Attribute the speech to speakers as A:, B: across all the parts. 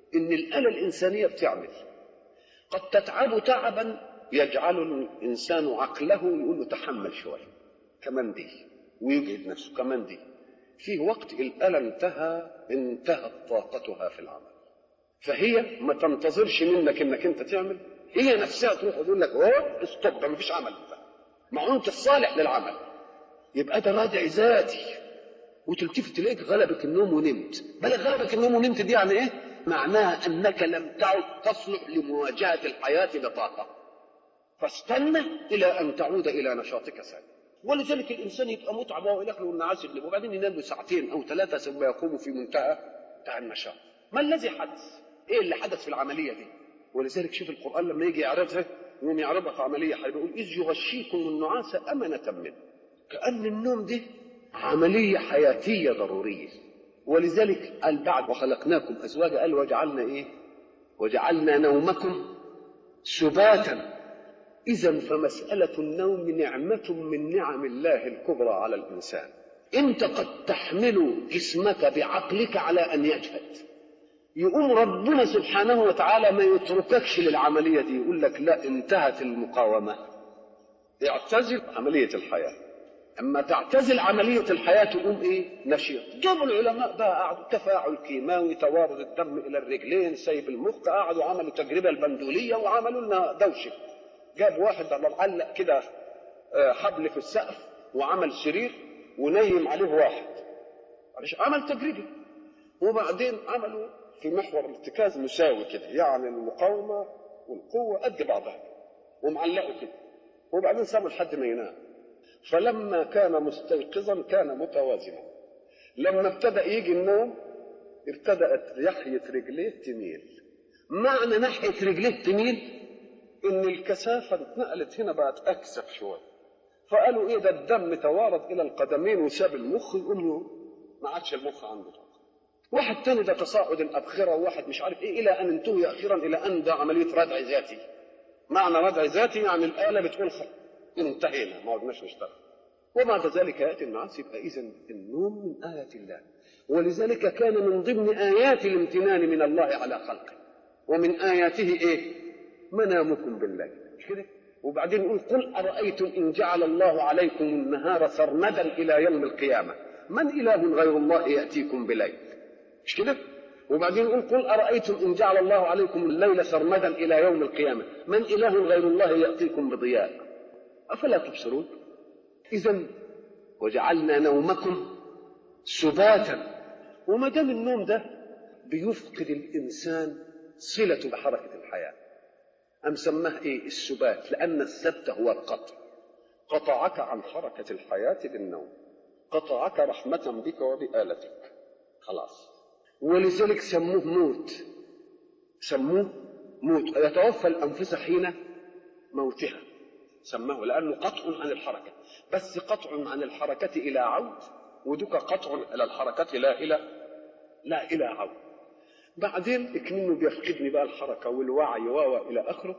A: ان الآلة الإنسانية بتعمل قد تتعب تعبا يجعل الإنسان عقله يقول له تحمل شوية كمان دي ويجهد نفسه كمان دي في وقت الآلة انتهى انتهت طاقتها في العمل فهي ما تنتظرش منك انك انت تعمل هي نفسها تروح وتقول لك اوه استوب ما فيش عمل ما هو انت الصالح للعمل يبقى ده رادع ذاتي وتلتفت تلاقيك غلبك النوم ونمت بل غلبك النوم ونمت دي يعني ايه معناها انك لم تعد تصلح لمواجهه الحياه بطاقه فاستنى الى ان تعود الى نشاطك ثاني ولذلك الانسان يبقى متعب وهو الى اخره والنعاس يغلبه وبعدين ينام له ساعتين او ثلاثه ثم يقوم في منتهى بتاع النشاط ما الذي حدث؟ ايه اللي حدث في العمليه دي؟ ولذلك شوف القران لما يجي يعرضها يقوم يعرضها في عمليه هيقول اذ يغشيكم النعاس امنه منه كان النوم دي عمليه حياتيه ضروريه ولذلك قال بعد وخلقناكم ازواجا قال وجعلنا ايه؟ وجعلنا نومكم سباتا إذا فمسألة النوم نعمة من نعم الله الكبرى على الإنسان أنت قد تحمل جسمك بعقلك على أن يجهد يقوم ربنا سبحانه وتعالى ما يترككش للعملية دي يقول لك لا انتهت المقاومة اعتزل عملية الحياة أما تعتزل عملية الحياة تقوم إيه نشيط جابوا العلماء بقى قعدوا تفاعل كيماوي توارد الدم إلى الرجلين سيب المخ قعدوا عملوا تجربة البندولية وعملوا لنا دوشة جاب واحد على معلق كده حبل في السقف وعمل سرير ونيم عليه واحد معلش عمل تجربه وبعدين عملوا في محور الارتكاز مساوي كده يعني المقاومه والقوه قد بعضها ومعلقوا كده وبعدين سابوا لحد ما ينام فلما كان مستيقظا كان متوازنا لما ابتدا يجي النوم ابتدات ناحيه رجليه تميل معنى ناحيه رجليه تميل ان الكثافه اتنقلت هنا بقت اكثف شويه فقالوا ايه ده الدم توارد الى القدمين وساب المخ يقوم له ما عادش المخ عنده واحد تاني ده تصاعد الابخره وواحد مش عارف ايه الى ان انتهي اخيرا الى ان ده عمليه ردع ذاتي معنى ردع ذاتي يعني الاله بتقول خلاص انتهينا ما عدناش نشتغل وبعد ذلك ياتي النعاس يبقى اذا النوم من ايات الله ولذلك كان من ضمن ايات الامتنان من الله على خلقه ومن اياته ايه منامكم بالليل مش كده وبعدين يقول قل أرأيتم إن جعل الله عليكم النهار سرمدا إلى يوم القيامة من إله غير الله يأتيكم بليل مش كده وبعدين يقول قل أرأيتم إن جعل الله عليكم الليل سرمدا إلى يوم القيامة من إله غير الله يأتيكم بضياء أفلا تبصرون إذا وجعلنا نومكم سباتا وما دام النوم ده بيفقد الإنسان صلته بحركة الحياة أم سماه إيه السبات لأن السبت هو القطع قطعك عن حركة الحياة بالنوم قطعك رحمة بك وبآلتك خلاص ولذلك سموه موت سموه موت يتوفى الأنفس حين موتها سماه لأنه قطع عن الحركة بس قطع عن الحركة إلى عود ودك قطع إلى الحركة لا إلى لا إلى عود بعدين اكمنه بيفقدني بقى الحركة والوعي و إلى آخره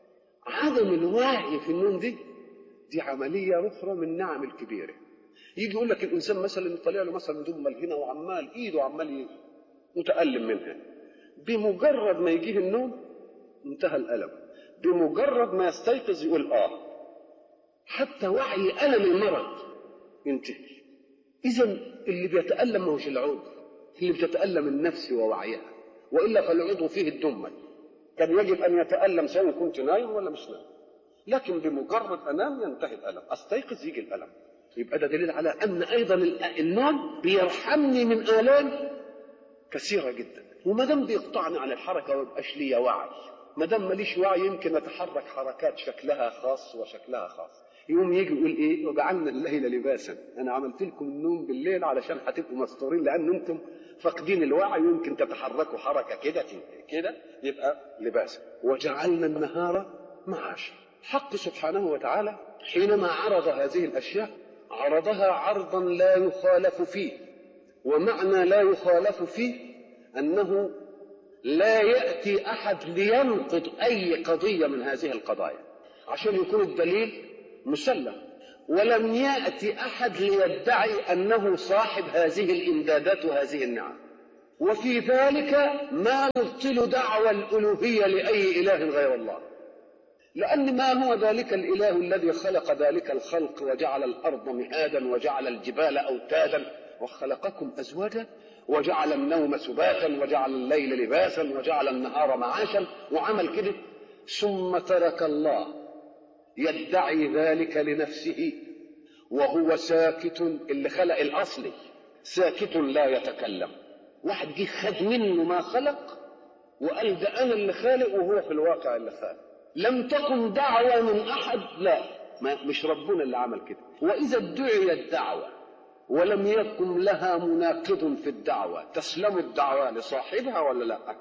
A: عدم الوعي في النوم دي دي عملية أخرى من النعم الكبيرة يجي يقول لك الإنسان مثلا طالع له مثلا دمل هنا وعمال إيده عمال متألم منها بمجرد ما يجيه النوم انتهى الألم بمجرد ما يستيقظ يقول آه حتى وعي ألم المرض ينتهي إذا اللي بيتألم ما هوش العود اللي بتتألم النفس ووعيها والا فالعضو فيه الدمل كان يجب ان يتالم سواء كنت نايم ولا مش نايم لكن بمجرد انام ينتهي الالم استيقظ يجي الالم يبقى ده دليل على ان ايضا النوم بيرحمني من الام كثيره جدا وما دام بيقطعني عن الحركه ويبقاش لي وعي ما دام ماليش وعي يمكن اتحرك حركات شكلها خاص وشكلها خاص يقوم يجي يقول ايه وجعلنا الليل لباسا انا عملت لكم النوم بالليل علشان هتبقوا مستورين لان انتم فاقدين الوعي ويمكن تتحركوا حركه كده كده يبقى لباسا وجعلنا النهار معاشا حق سبحانه وتعالى حينما عرض هذه الاشياء عرضها عرضا لا يخالف فيه ومعنى لا يخالف فيه انه لا ياتي احد لينقض اي قضيه من هذه القضايا عشان يكون الدليل مسلم ولم يأتي أحد ليدعي أنه صاحب هذه الإمدادات وهذه النعم وفي ذلك ما نبطل دعوى الألوهية لأي إله غير الله لأن ما هو ذلك الإله الذي خلق ذلك الخلق وجعل الأرض مهادا وجعل الجبال أوتادا وخلقكم أزواجا وجعل النوم سباتا وجعل الليل لباسا وجعل النهار معاشا وعمل كده ثم ترك الله يدعي ذلك لنفسه وهو ساكت اللي خلق الأصلي ساكت لا يتكلم واحد جه خد منه ما خلق وقال ده أنا اللي خالق وهو في الواقع اللي خالق لم تكن دعوة من أحد لا ما مش ربنا اللي عمل كده وإذا ادعيت دعوة ولم يكن لها مناقض في الدعوة تسلم الدعوة لصاحبها ولا لا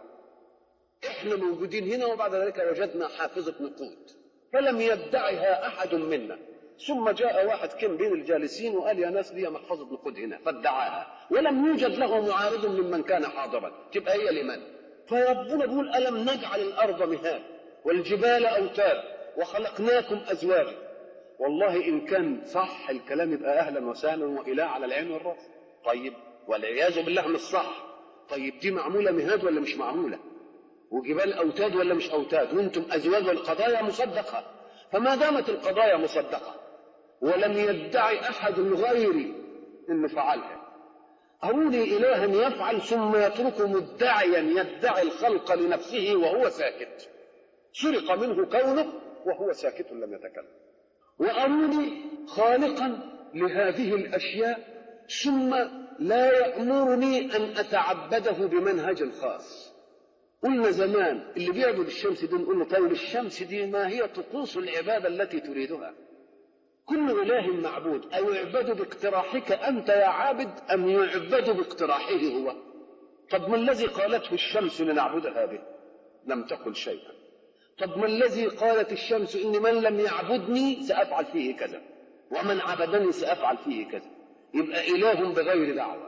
A: احنا موجودين هنا وبعد ذلك وجدنا حافظة نقود فلم يدعها أحد منا ثم جاء واحد كان بين الجالسين وقال يا ناس لي محفظة نقود هنا فادعاها ولم يوجد له معارض ممن كان حاضرا تبقى هي لمن فربنا بيقول ألم نجعل الأرض مهاد والجبال أوتاد وخلقناكم أزواجا والله إن كان صح الكلام يبقى أهلا وسهلا وإله على العين والرأس طيب والعياذ بالله مش صح طيب دي معمولة مهاد ولا مش معمولة وجبال أوتاد ولا مش أوتاد وأنتم أزواج والقضايا مصدقة فما دامت القضايا مصدقة ولم يدعي أحد غيري إنه فعلها أروني إلها يفعل ثم يترك مدعيا يدعي الخلق لنفسه وهو ساكت سرق منه كونه وهو ساكت لم يتكلم وأروني خالقا لهذه الأشياء ثم لا يأمرني أن أتعبده بمنهج خاص قلنا زمان اللي بيعبد الشمس دي نقول له طيب الشمس دي ما هي طقوس العبادة التي تريدها كل إله معبود أو يعبد باقتراحك أنت يا عابد أم يعبد باقتراحه هو طب ما الذي قالته الشمس لنعبدها به لم تقل شيئا طب ما الذي قالت الشمس إن من لم يعبدني سأفعل فيه كذا ومن عبدني سأفعل فيه كذا يبقى إله بغير دعوة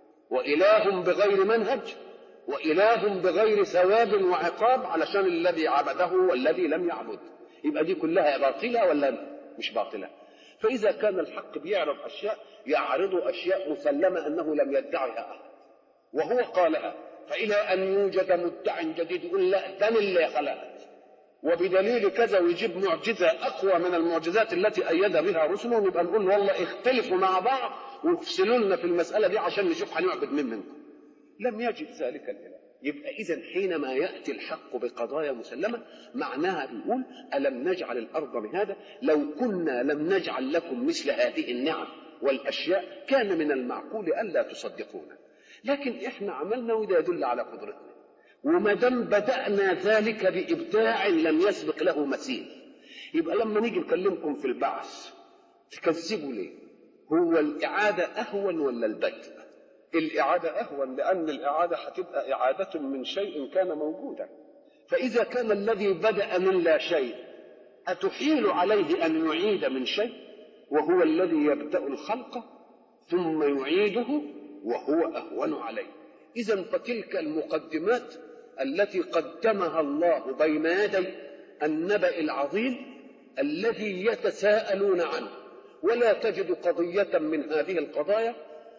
A: وإله بغير منهج وإله بغير ثواب وعقاب علشان الذي عبده والذي لم يعبد يبقى دي كلها باطلة ولا مش باطلة فإذا كان الحق بيعرض أشياء يعرض أشياء مسلمة أنه لم يدعها أحد وهو قالها فإلى أن يوجد مدع جديد يقول لا ده اللي خلقت وبدليل كذا ويجيب معجزة أقوى من المعجزات التي أيد بها رسله نبقى نقول والله اختلفوا مع بعض وافصلوا لنا في المسألة دي عشان نشوف هنعبد مين منكم لم يجد ذلك الإله يبقى إذا حينما يأتي الحق بقضايا مسلمة معناها بيقول ألم نجعل الأرض مهادا لو كنا لم نجعل لكم مثل هذه النعم والأشياء كان من المعقول ألا تصدقونا لكن إحنا عملنا وده يدل على قدرتنا وما دام بدأنا ذلك بإبداع لم يسبق له مثيل يبقى لما نيجي نكلمكم في البعث تكذبوا ليه؟ هو الإعادة أهون ولا البدء؟ الإعادة أهون لأن الإعادة هتبقى إعادة من شيء كان موجودا فإذا كان الذي بدأ من لا شيء أتحيل عليه أن يعيد من شيء وهو الذي يبدأ الخلق ثم يعيده وهو أهون عليه إذا فتلك المقدمات التي قدمها الله بين يدي النبأ العظيم الذي يتساءلون عنه ولا تجد قضية من هذه القضايا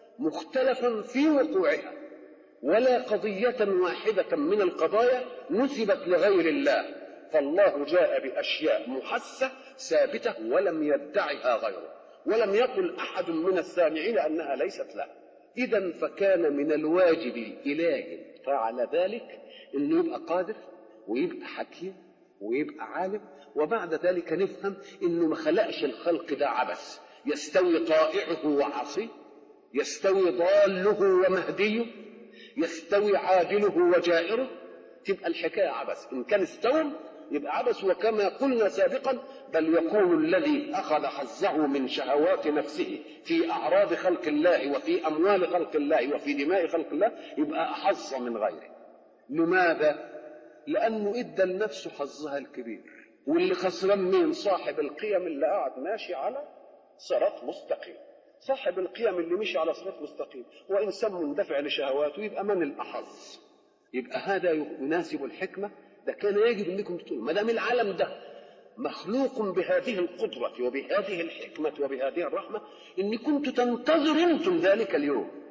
A: مختلفا في وقوعها ولا قضية واحدة من القضايا نسبت لغير الله فالله جاء بأشياء محسة ثابتة ولم يدعها غيره ولم يقل أحد من السامعين أنها ليست له إذا فكان من الواجب إله فعل ذلك أنه يبقى قادر ويبقى حكيم ويبقى عالم وبعد ذلك نفهم أنه ما خلقش الخلق ده عبث يستوي طائعه وعصيه يستوي ضاله ومهديه يستوي عادله وجائره تبقى الحكاية عبث إن كان استوى يبقى عبث وكما قلنا سابقا بل يكون الذي أخذ حظه من شهوات نفسه في أعراض خلق الله وفي أموال خلق الله وفي دماء خلق الله يبقى أحظ من غيره لماذا؟ لأنه إدى لنفسه حظها الكبير واللي خسران مين صاحب القيم اللي قاعد ماشي على صراط مستقيم صاحب القيم اللي مشي على صراط مستقيم وإنسان مندفع لشهواته يبقى من الأحظ يبقى هذا يناسب الحكمة ده كان يجب انكم تقولوا ما دام العالم ده مخلوق بهذه القدرة وبهذه الحكمة وبهذه الرحمة إن كنت تنتظر أنتم ذلك اليوم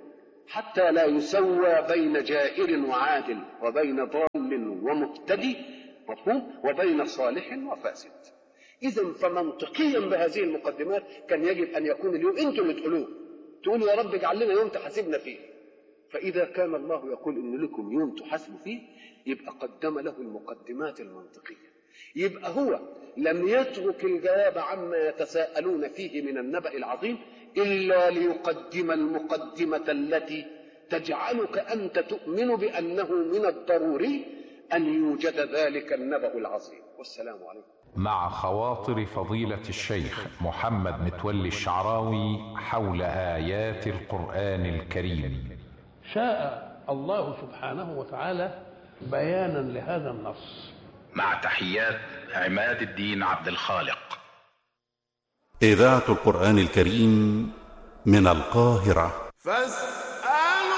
A: حتى لا يسوى بين جائر وعادل وبين ضال ومبتدي مفهوم وبين صالح وفاسد اذا فمنطقيا بهذه المقدمات كان يجب ان يكون اليوم انتم اللي تقولوه تقولوا يا رب اجعل لنا يوم تحاسبنا فيه فاذا كان الله يقول ان لكم يوم تحاسبوا فيه يبقى قدم له المقدمات المنطقيه يبقى هو لم يترك الجواب عما يتساءلون فيه من النبأ العظيم إلا ليقدم المقدمة التي تجعلك أنت تؤمن بأنه من الضروري أن يوجد ذلك النبأ العظيم والسلام عليكم
B: مع خواطر فضيلة الشيخ محمد متولي الشعراوي حول آيات القرآن الكريم
C: شاء الله سبحانه وتعالى بيانا لهذا النص
B: مع تحيات عماد الدين عبد الخالق
D: إذاعة القرآن الكريم من القاهرة
E: فاستمعوا